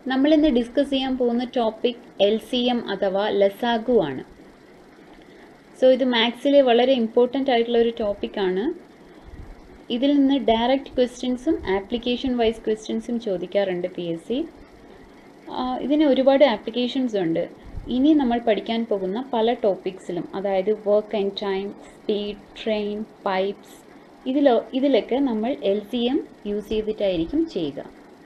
നമ്മളിന്ന് ഡിസ്കസ് ചെയ്യാൻ പോകുന്ന ടോപ്പിക് എൽ സി എം അഥവാ ലസാഗു ആണ് സോ ഇത് മാത്സിലെ വളരെ ഇമ്പോർട്ടൻ്റ് ആയിട്ടുള്ള ഒരു ടോപ്പിക്കാണ് ഇതിൽ നിന്ന് ഡയറക്റ്റ് ക്വസ്റ്റ്യൻസും ആപ്ലിക്കേഷൻ വൈസ് ക്വസ്റ്റ്യൻസും ചോദിക്കാറുണ്ട് പി എസ് സി ഇതിന് ഒരുപാട് ആപ്ലിക്കേഷൻസ് ഉണ്ട് ഇനി നമ്മൾ പഠിക്കാൻ പോകുന്ന പല ടോപ്പിക്സിലും അതായത് work and time speed train pipes ഇതിലോ ഇതിലൊക്കെ നമ്മൾ എൽ സി എം യൂസ് ചെയ്തിട്ടായിരിക്കും ചെയ്യുക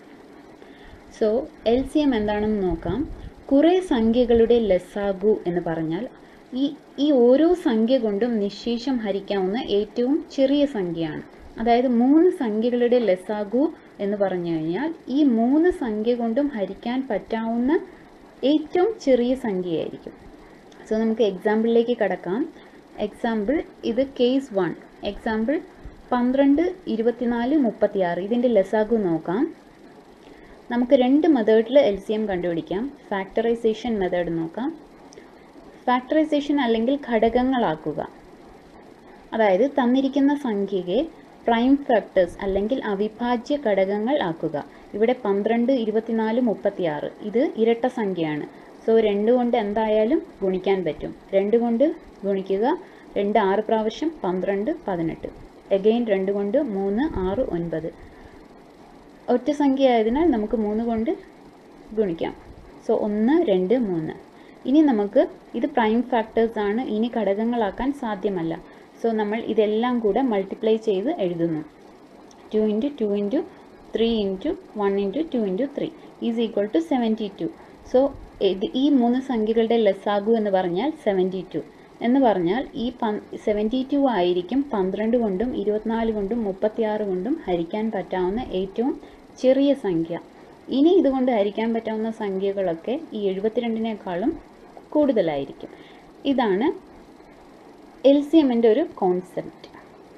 സോ എൽ സി എം എന്താണെന്ന് നോക്കാം കുറേ സംഖ്യകളുടെ ലസാഗു എന്ന് പറഞ്ഞാൽ ഈ ഈ ഓരോ സംഖ്യ കൊണ്ടും നിശേഷം ഹരിക്കാവുന്ന ഏറ്റവും ചെറിയ സംഖ്യയാണ് അതായത് മൂന്ന് സംഖ്യകളുടെ ലസാഗു എന്ന് പറഞ്ഞു കഴിഞ്ഞാൽ ഈ മൂന്ന് സംഖ്യ കൊണ്ടും ഹരിക്കാൻ പറ്റാവുന്ന ഏറ്റവും ചെറിയ സംഖ്യയായിരിക്കും സോ നമുക്ക് എക്സാമ്പിളിലേക്ക് കടക്കാം എക്സാമ്പിൾ ഇത് കേസ് വൺ എക്സാമ്പിൾ പന്ത്രണ്ട് ഇരുപത്തിനാല് മുപ്പത്തിയാറ് ഇതിൻ്റെ ലസാഗു നോക്കാം നമുക്ക് രണ്ട് മെത്തേഡിൽ എൽ സി എം കണ്ടുപിടിക്കാം ഫാക്ടറൈസേഷൻ മെത്തേഡ് നോക്കാം ഫാക്ടറൈസേഷൻ അല്ലെങ്കിൽ ഘടകങ്ങളാക്കുക അതായത് തന്നിരിക്കുന്ന സംഖ്യയെ പ്രൈം ഫാക്ടേഴ്സ് അല്ലെങ്കിൽ അവിഭാജ്യ ഘടകങ്ങൾ ആക്കുക ഇവിടെ പന്ത്രണ്ട് ഇരുപത്തിനാല് മുപ്പത്തിയാറ് ഇത് ഇരട്ട സംഖ്യയാണ് സോ രണ്ട് കൊണ്ട് എന്തായാലും ഗുണിക്കാൻ പറ്റും രണ്ട് കൊണ്ട് ഗുണിക്കുക രണ്ട് ആറ് പ്രാവശ്യം പന്ത്രണ്ട് പതിനെട്ട് എഗെയിൻ രണ്ട് കൊണ്ട് മൂന്ന് ആറ് ഒൻപത് ഒറ്റ സംഖ്യ ആയതിനാൽ നമുക്ക് മൂന്ന് കൊണ്ട് ഗുണിക്കാം സോ ഒന്ന് രണ്ട് മൂന്ന് ഇനി നമുക്ക് ഇത് പ്രൈം ഫാക്ടേഴ്സ് ആണ് ഇനി ഘടകങ്ങളാക്കാൻ സാധ്യമല്ല സോ നമ്മൾ ഇതെല്ലാം കൂടെ മൾട്ടിപ്ലൈ ചെയ്ത് എഴുതുന്നു two into two into three into one into two into three is equal to seventy two so ഇത് ഈ മൂന്ന് സംഖ്യകളുടെ ലെസ്സാഗു എന്ന് പറഞ്ഞാൽ സെവൻറ്റി ടു എന്ന് പറഞ്ഞാൽ ഈ പ സെവൻറ്റി ടു ആയിരിക്കും പന്ത്രണ്ട് കൊണ്ടും ഇരുപത്തിനാല് കൊണ്ടും മുപ്പത്തിയാറ് കൊണ്ടും ഹരിക്കാൻ പറ്റാവുന്ന ഏറ്റവും ചെറിയ സംഖ്യ ഇനി ഇതുകൊണ്ട് ഹരിക്കാൻ പറ്റാവുന്ന സംഖ്യകളൊക്കെ ഈ എഴുപത്തിരണ്ടിനേക്കാളും കൂടുതലായിരിക്കും ഇതാണ് എൽ സി എമ്മിൻ്റെ ഒരു കോൺസെപ്റ്റ്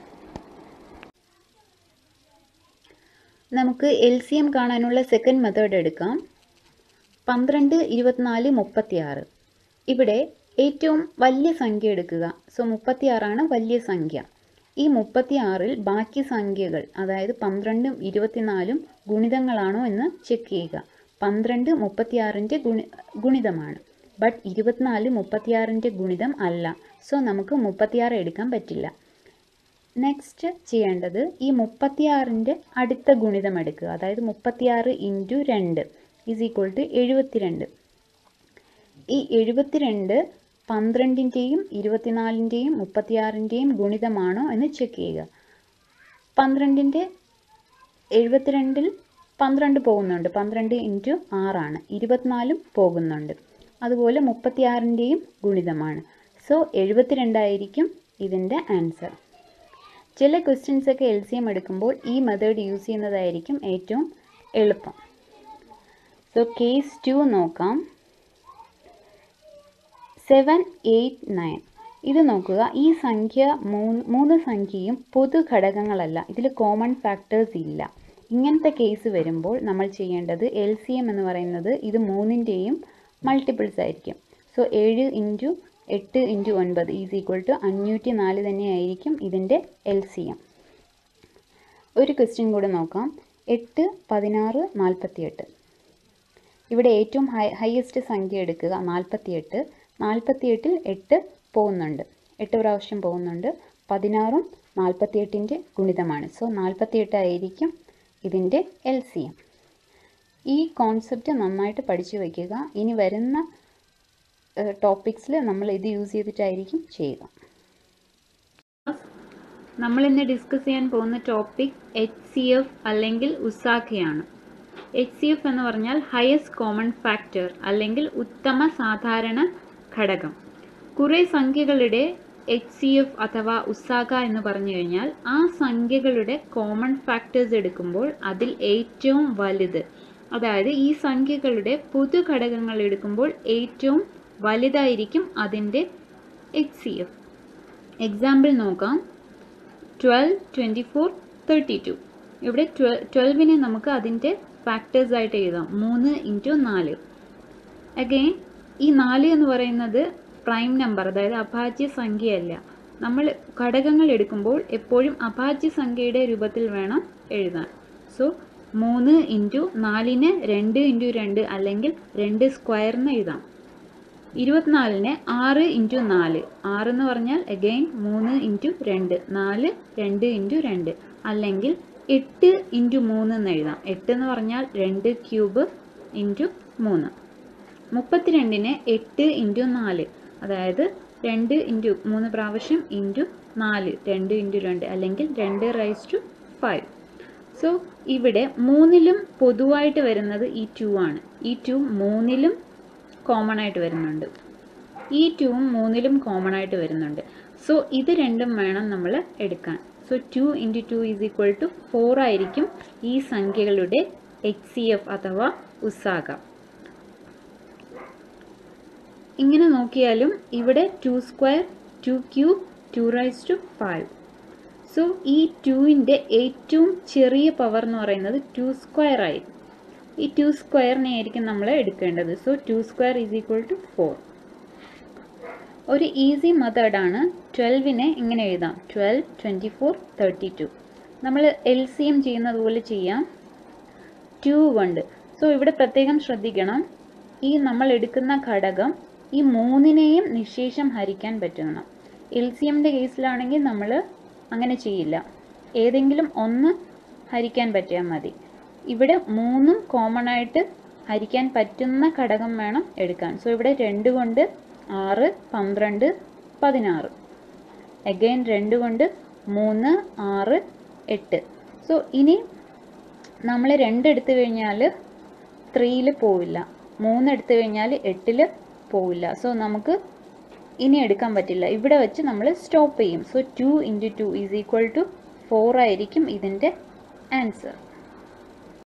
നമുക്ക് എൽ സി എം കാണാനുള്ള സെക്കൻഡ് മെത്തേഡ് എടുക്കാം പന്ത്രണ്ട് ഇരുപത്തിനാല് മുപ്പത്തിയാറ് ഇവിടെ ഏറ്റവും വലിയ സംഖ്യ എടുക്കുക സോ മുപ്പത്തിയാറാണ് വലിയ സംഖ്യ ഈ മുപ്പത്തിയാറിൽ ബാക്കി സംഖ്യകൾ അതായത് പന്ത്രണ്ടും ഇരുപത്തിനാലും ഗുണിതങ്ങളാണോ എന്ന് ചെക്ക് ചെയ്യുക പന്ത്രണ്ട് മുപ്പത്തിയാറിൻ്റെ ഗുണി ഗുണിതമാണ് ബട്ട് ഇരുപത്തിനാല് മുപ്പത്തിയാറിൻ്റെ ഗുണിതം അല്ല സോ നമുക്ക് മുപ്പത്തിയാറ് എടുക്കാൻ പറ്റില്ല നെക്സ്റ്റ് ചെയ്യേണ്ടത് ഈ മുപ്പത്തിയാറിൻ്റെ അടുത്ത ഗുണിതം എടുക്കുക അതായത് മുപ്പത്തിയാറ് ഇൻറ്റു രണ്ട് ഈസ് ഈക്വൽ ടു എഴുപത്തിരണ്ട് ഈ എഴുപത്തിരണ്ട് പന്ത്രണ്ടിൻ്റെയും ഇരുപത്തിനാലിൻ്റെയും മുപ്പത്തിയാറിൻ്റെയും ഗുണിതമാണോ എന്ന് ചെക്ക് ചെയ്യുക പന്ത്രണ്ടിൻ്റെ എഴുപത്തിരണ്ടിൽ പന്ത്രണ്ട് പോകുന്നുണ്ട് പന്ത്രണ്ട് ഇൻറ്റു ആറാണ് ഇരുപത്തിനാലും പോകുന്നുണ്ട് അതുപോലെ മുപ്പത്തിയാറിൻ്റെയും ഗുണിതമാണ് സോ എഴുപത്തിരണ്ടായിരിക്കും ഇതിൻ്റെ ആൻസർ ചില ക്വസ്റ്റ്യൻസ് ഒക്കെ എൽ സി എം എടുക്കുമ്പോൾ ഈ മെത്തേഡ് യൂസ് ചെയ്യുന്നതായിരിക്കും ഏറ്റവും എളുപ്പം സോ കേസ് ടു നോക്കാം സെവൻ എയ്റ്റ് നയൻ ഇത് നോക്കുക ഈ സംഖ്യ മൂന്ന് മൂന്ന് സംഖ്യയും പൊതു ഘടകങ്ങളല്ല ഇതിൽ കോമൺ ഫാക്ടേഴ്സ് ഇല്ല ഇങ്ങനത്തെ കേസ് വരുമ്പോൾ നമ്മൾ ചെയ്യേണ്ടത് എൽ സി എം എന്ന് പറയുന്നത് ഇത് മൂന്നിൻ്റെയും മൾട്ടിപ്പിൾസ് ആയിരിക്കും സോ ഏഴ് ഇൻറ്റു എട്ട് ഇൻറ്റു ഒൻപത് ഈസ് ഈക്വൽ ടു അഞ്ഞൂറ്റി നാല് തന്നെയായിരിക്കും ഇതിൻ്റെ എൽ സി എം ഒരു ക്വസ്റ്റ്യൻ കൂടെ നോക്കാം എട്ട് പതിനാറ് നാൽപ്പത്തിയെട്ട് ഇവിടെ ഏറ്റവും ഹൈ ഹയസ്റ്റ് സംഖ്യ എടുക്കുക നാൽപ്പത്തിയെട്ട് നാൽപ്പത്തിയെട്ടിൽ എട്ട് പോകുന്നുണ്ട് എട്ട് പ്രാവശ്യം പോകുന്നുണ്ട് പതിനാറും നാൽപ്പത്തിയെട്ടിൻ്റെ ഗുണിതമാണ് സോ നാൽപ്പത്തിയെട്ടായിരിക്കും ഇതിൻ്റെ എൽ സി എം ഈ കോൺസെപ്റ്റ് നന്നായിട്ട് പഠിച്ചു വയ്ക്കുക ഇനി വരുന്ന ടോപ്പിക്സിൽ നമ്മൾ ഇത് യൂസ് ചെയ്തിട്ടായിരിക്കും ചെയ്യുക നമ്മൾ ഇന്ന് ഡിസ്കസ് ചെയ്യാൻ പോകുന്ന ടോപ്പിക് എച്ച് സി എഫ് അല്ലെങ്കിൽ ഉസാഖയാണ് എച്ച് സി എഫ് എന്ന് പറഞ്ഞാൽ ഹയസ്റ്റ് കോമൺ ഫാക്ടർ അല്ലെങ്കിൽ ഉത്തമ സാധാരണ ഘടകം കുറേ സംഖ്യകളുടെ എച്ച് സി എഫ് അഥവാ ഉസാഖ എന്ന് പറഞ്ഞു കഴിഞ്ഞാൽ ആ സംഖ്യകളുടെ കോമൺ ഫാക്ടേഴ്സ് എടുക്കുമ്പോൾ അതിൽ ഏറ്റവും വലുത് അതായത് ഈ സംഖ്യകളുടെ പൊതു ഘടകങ്ങൾ എടുക്കുമ്പോൾ ഏറ്റവും വലുതായിരിക്കും അതിൻ്റെ എച്ച് സി എഫ് എക്സാമ്പിൾ നോക്കാം twelve twenty four thirty two ഇവിടെ ട്വൽ ട്വൽവിനെ നമുക്ക് അതിൻ്റെ ഫാക്ടേഴ്സ് ആയിട്ട് എഴുതാം മൂന്ന് ഇൻറ്റു നാല് അഗെയിൻ ഈ നാല് എന്ന് പറയുന്നത് പ്രൈം നമ്പർ അതായത് അഭാജ്യ സംഖ്യയല്ല നമ്മൾ ഘടകങ്ങൾ എടുക്കുമ്പോൾ എപ്പോഴും അഭാജ്യ സംഖ്യയുടെ രൂപത്തിൽ വേണം എഴുതാൻ സോ മൂന്ന് ഇൻറ്റു നാലിന് രണ്ട് ഇൻറ്റു രണ്ട് അല്ലെങ്കിൽ രണ്ട് സ്ക്വയറിന് എഴുതാം ഇരുപത്തിനാലിന് ആറ് ഇൻറ്റു നാല് ആറ് എന്ന് പറഞ്ഞാൽ അഗെയിൻ മൂന്ന് ഇൻറ്റു രണ്ട് നാല് രണ്ട് ഇൻറ്റു രണ്ട് അല്ലെങ്കിൽ എട്ട് ഇൻറ്റു മൂന്ന് എന്ന് എഴുതാം എട്ട് എന്ന് പറഞ്ഞാൽ രണ്ട് ക്യൂബ് ഇൻറ്റു മൂന്ന് മുപ്പത്തിരണ്ടിന് എട്ട് ഇൻറ്റു നാല് അതായത് രണ്ട് ഇൻറ്റു മൂന്ന് പ്രാവശ്യം ഇൻറ്റു നാല് രണ്ട് ഇൻറ്റു രണ്ട് അല്ലെങ്കിൽ രണ്ട് റൈസ് ടു ഫൈവ് സോ ഇവിടെ മൂന്നിലും പൊതുവായിട്ട് വരുന്നത് ഈ ടു ആണ് ഈ ടു മൂന്നിലും കോമൺ ആയിട്ട് വരുന്നുണ്ട് ഈ ടൂവും മൂന്നിലും കോമൺ ആയിട്ട് വരുന്നുണ്ട് സോ ഇത് രണ്ടും വേണം നമ്മൾ എടുക്കാൻ so two into two is equal to four ആയിരിക്കും ഈ സംഖ്യകളുടെ എച്ച് സി എഫ് അഥവാ ഉസാഗ ഇങ്ങനെ നോക്കിയാലും ഇവിടെ two square two cube two raise to five so ഈ ടുവിൻ്റെ ഏറ്റവും ചെറിയ പവർ എന്ന് പറയുന്നത് ടു സ്ക്വയർ ആയിരിക്കും ഈ ടു സ്ക്വയറിനെ ആയിരിക്കും നമ്മൾ എടുക്കേണ്ടത് so two square is equal to four ഒരു ഈസി മെത്തേഡാണ് ട്വൽവിനെ ഇങ്ങനെ എഴുതാം twelve twenty four thirty two നമ്മൾ എൽ സി എം ചെയ്യുന്നത് പോലെ ചെയ്യാം ടു കൊണ്ട് സോ ഇവിടെ പ്രത്യേകം ശ്രദ്ധിക്കണം ഈ നമ്മൾ എടുക്കുന്ന ഘടകം ഈ മൂന്നിനെയും നിശേഷം ഹരിക്കാൻ പറ്റണം എൽ സി എമ്മിൻ്റെ കേസിലാണെങ്കിൽ നമ്മൾ അങ്ങനെ ചെയ്യില്ല ഏതെങ്കിലും ഒന്ന് ഹരിക്കാൻ പറ്റിയാൽ മതി ഇവിടെ മൂന്നും കോമൺ ആയിട്ട് ഹരിക്കാൻ പറ്റുന്ന ഘടകം വേണം എടുക്കാൻ സോ ഇവിടെ രണ്ട് കൊണ്ട് ആറ് പന്ത്രണ്ട് പതിനാറ് അഗൈൻ രണ്ട് കൊണ്ട് മൂന്ന് ആറ് എട്ട് സോ ഇനി നമ്മൾ രണ്ട് എടുത്തു കഴിഞ്ഞാൽ ത്രീയിൽ പോവില്ല മൂന്ന് എടുത്തു കഴിഞ്ഞാൽ എട്ടിൽ പോവില്ല സോ നമുക്ക് ഇനി എടുക്കാൻ പറ്റില്ല ഇവിടെ വെച്ച് നമ്മൾ സ്റ്റോപ്പ് ചെയ്യും so two into two is equal to four ആയിരിക്കും ഇതിൻ്റെ ആൻസർ